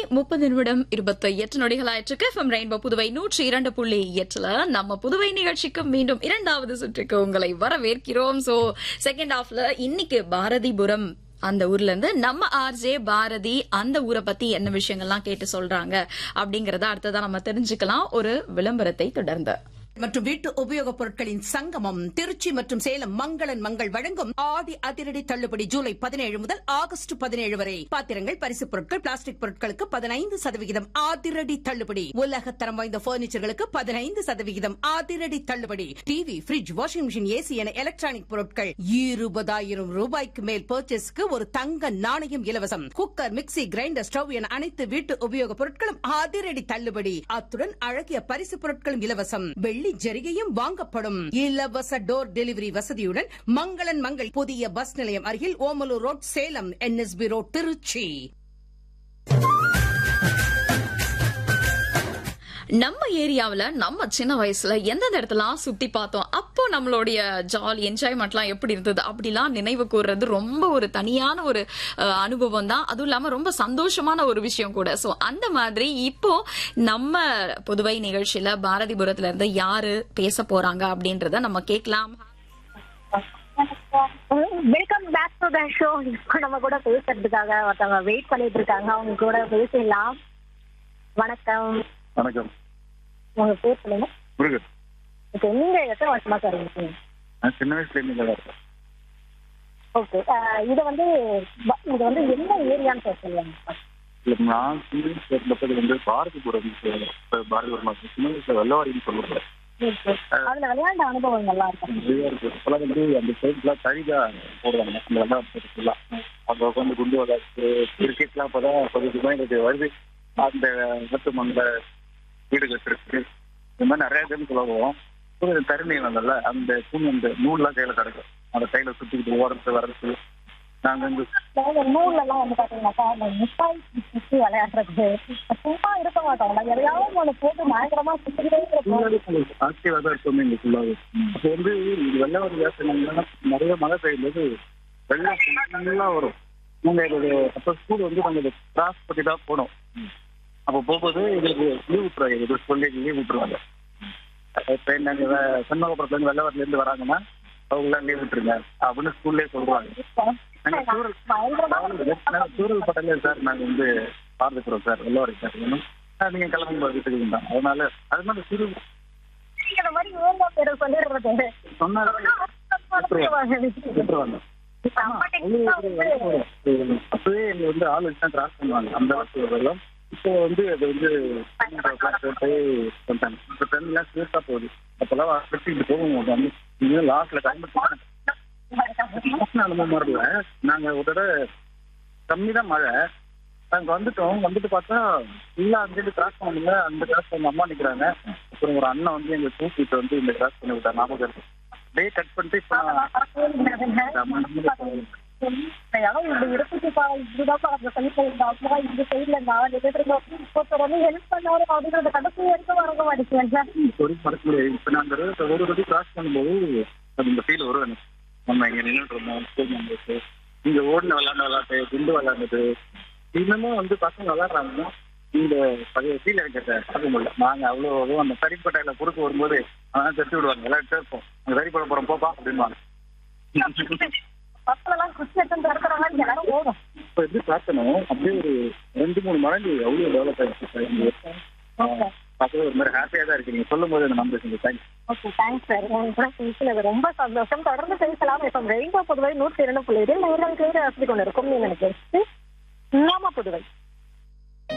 முப்பது நிமிடம் இருபத்தி எட்டு நொடிகளாயிற்றுக்கு எஃப்எம் ரெயின்போ புதுவை நூற்றி இரண்டு புள்ளி எட்டுல நம்ம புதுவை நிகழ்ச்சிக்கு மீண்டும் இரண்டாவது சுற்றுக்கு உங்களை வரவேற்கிறோம் சோ செகண்ட் ஹாஃப்ல இன்னைக்கு பாரதிபுரம் அந்த ஊர்ல இருந்து நம்ம ஆர்ஜே பாரதி அந்த ஊரை பத்தி என்ன விஷயங்கள்லாம் கேட்டு சொல்றாங்க அப்படிங்கறத அடுத்ததா நம்ம தெரிஞ்சுக்கலாம் ஒரு விளம்பரத்தை தொடர்ந்து மற்றும் வீட்டு உபயோகப் பொருட்களின் சங்கமம் திருச்சி மற்றும் சேலம் மங்களன் மங்கள் வழங்கும் ஆடி அதிரடி தள்ளுபடி ஜூலை பதினேழு முதல் ஆகஸ்ட் பதினேழு வரை பாத்திரங்கள் பரிசுப் பொருட்கள் பிளாஸ்டிக் பொருட்களுக்கு பதினைந்து சதவிகிதம் அதிரடி தள்ளுபடி உலக தரம் வாய்ந்த பர்னிச்சர்களுக்கு பதினைந்து சதவிகிதம் அதிரடி தள்ளுபடி TV fridge washing machine AC என எலக்ட்ரானிக் பொருட்கள் இருபதாயிரம் ரூபாய்க்கு மேல் பர்ச்சேஸ்க்கு ஒரு தங்க நாணயம் இலவசம் குக்கர் மிக்ஸி கிரைண்டர் ஸ்டவ் என அனைத்து வீட்டு உபயோகப் பொருட்களும் அதிரடி தள்ளுபடி அத்துடன் அழகிய பரிசு பொருட்களும் இலவசம் வெள்ளி ஜரிகையும் வாங்கப்படும் இலவச டோர் டெலிவரி வசதியுடன் மங்களன் மங்கள் புதிய பஸ் நிலையம் அருகில் Omalur road Salem N S P road Trichy நம்ம ஏரியாவுல நம்ம சின்ன வயசுல எந்தெந்த இடத்தெல்லாம் சுத்தி பார்த்தோம் அப்போ நம்மளுடைய ஜாலி என்ஜாய்மெண்ட்லாம் எப்படி இருந்தது அப்படிலாம் நினைவு கூறுறது ரொம்ப ஒரு தனியான ஒரு அஹ், அனுபவம் தான் அதுவும் இல்லாம ரொம்ப சந்தோஷமான ஒரு விஷயம் கூட சோ அந்த மாதிரி இப்போ நம்ம புதுவை நிகழ்ச்சியில பாரதிபுரத்துல இருந்து யாரு பேச போறாங்க அப்படின்றத நம்ம கேட்கலாம் welcome back to the show இப்போ நம்ம கூட பேசுறதுக்காக ஒருத்தவங்க வெயிட் பண்ணிட்டு இருக்காங்க அவங்க கூட பேசிடலாம் வணக்கம் வணக்கம் உங்க பேர் சொல்லுங்க முருகன் ஓகே நீங்க எத்தனை வருஷமா சார் இருக்கீங்க நான் சின்ன வயசுல இருந்து இங்கே இருக்கேன் ஓகே இது வந்து ப- இது வந்து என்ன ஏரியான்னு சார் சொல்லுவாங்க இல்லை நான் சின்ன வயசுல இருந்தப்பது வந்து பாரதிபுரம் இப்ப பாரதிபுரம் நான் சின்ன வயசுல வெள்ளவாடின்னு சொல்லுவேன் அதுல விளையாண்ட அனுபவங்கள்லாம் இருக்கா நிறைய இருக்கு இப்பெல்லாம் வந்து அந்த சைட்லாம் தழிதா போடுவாங்க அந்த விளையாட்டு ஃபுல்லாக அங்கே உட்காந்து குண்டு விளையாட்டு கிரிக்கெட்லாம் இப்போ தான் கொஞ்சம் கொஞ்சமாக எங்களுக்கு வருது அந்த இடத்து மண்ணில் வீடு கட்டுருக்கு இந்த மாதிரி நிறைய கேம் சொல்லுவோம் ஒரு தருணி நல்ல அந்த தூண் அந்த நூல்லாம் கையில் கிடக்கும் அந்த கையில் சுற்றிக்கிட்டு ஓடுறது வர்றது நாங்கள் வந்து அதாவது நூல்ல எல்லாம் வந்து பாத்தீங்கன்னாக்கா அந்த மிட்டாய் சுத்தி விளையாடுறது சும்மா இருக்க மாட்டோம் நாங்க எதையாவது ஒண்ணு போட்டு பயங்கரமா சுத்திக்கிட்டே இருப்போம் ஆக்டிவாக தான் இருக்கோம் இங்கே ஃபுல்லாகவே அப்போ வந்து இது வெள்ளவாரி வியாசனம்னா நிறைய மழை பெய்யும்போது வெள்ளம் ஃபுல்லாக வரும் நாங்கள் எங்களுடைய அப்போ ஸ்கூல் வந்து நாங்கள் கிராஸ் பண்ணி தான் போனோம் அப்போ போகும்போது எங்களுக்கு லீவ் விட்டுருவாங்க எங்களுக்கு சொல்லி லீவ் விட்டுருவாங்க இப்போ நாங்கள் சென்னகப்புறத்துலேருந்து வெள்ளவாரிலேருந்து வராங்கன்னா அவங்களாம் லீவ் விட்டுருங்க அப்படின்னு ஸ்கூல்லேயே சொல்லுவாங்க நாங்கள் சூரல் பயங்கரமா நாங்கள் சூரல் பட்டலே சார் நாங்கள் வந்து பார்த்துக்கிறோம் சார் வெள்ளவாரி சார் நீங்கள் கிளம்பும்போது வீட்டுக்கு தான் அதனால அது மாதிரி சிறு இந்த மாதிரி ஏரியா பேரை சொல்லிடுறது சொன்னாங்க விட்டுருவாங்க அப்பவே எங்க வந்து ஆள் வச்சு தான் கிராஸ் பண்ணுவாங்க அந்த வருஷம் வெள்ளம் இப்போ வந்து அது வந்து கிளாஸ் போட்டு பண்ணிட்டாங்க இப்போ டென் லேக்ஸ் வேஸ்டா போகுது அப்பெல்லாம் வச்சுக்கிட்டு போகும் வந்து இன்னும் லாஸ்ட்ல டைம் அனுபவம் வரல நாங்க ஒரு தடவை கம்மி தான் மழை நாங்க வந்துட்டோம் வந்துட்டு பார்த்தா ஃபுல்லா அங்கிட்டு கிராஸ் பண்ண முடியல அந்த கிராஸ் பண்ண அம்மா நிக்கிறாங்க அப்புறம் ஒரு அண்ணன் வந்து எங்க தூக்கிட்டு வந்து இந்த கிராஸ் பண்ணி விட்டார் ஞாபகம் இருக்கு அப்படியே கட் பண்ணிட்டு இப்போ நான் ஒரு மறக்க முடியாது இப்போ நான் அந்த ரோட்டை ஒரு வாட்டி கிராஸ் பண்ணும்போது அது இந்த ஃபீல் வரும் எனக்கு நம்ம இங்கே நின்றுட்டு இருந்தோம் ஸ்கூல் மெம்பர்ஸ் இங்கே ஓடின விளாண்ட விளாட்டு குண்டு விளாண்டது இன்னமும் வந்து பசங்க விளாட்றாங்கன்னா இந்த பழைய ஃபீல் எனக்கு அதை பார்க்க முடியல நாங்கள் அவ்வளோ அந்த சரிப்பட்டையில குறுக்கு வரும்போது அதெல்லாம் தட்டி விடுவாங்க விளையாட்டு இருப்போம் அங்கே சரி பண்ண போகிறோம் போப்பா அப்படின்வாங்க இப்போ எப்படி பார்த்தனும் அப்படியே ஒரு ரெண்டு மூணு மடங்கு அவ்வளோ டெவலப் ஆயிடுச்சு சார் இந்த வருஷம் பார்க்கவே ஒரு மாதிரி ஹாப்பியாக தான் இருக்கு நீங்கள் சொல்லும் போது எனக்கு நம்புறீங்க தேங்க்ஸ் ரொம்ப சந்தோஷம் தொடர்ந்து பேசலாம் இப்ப ரெயின்போ புதுவை நூற்றி இரண்டு புள்ளி நேரம் கேட்டு ரசித்துக் கொண்டிருக்கும் நீங்க நினைக்கிறேன் நாம புதுவை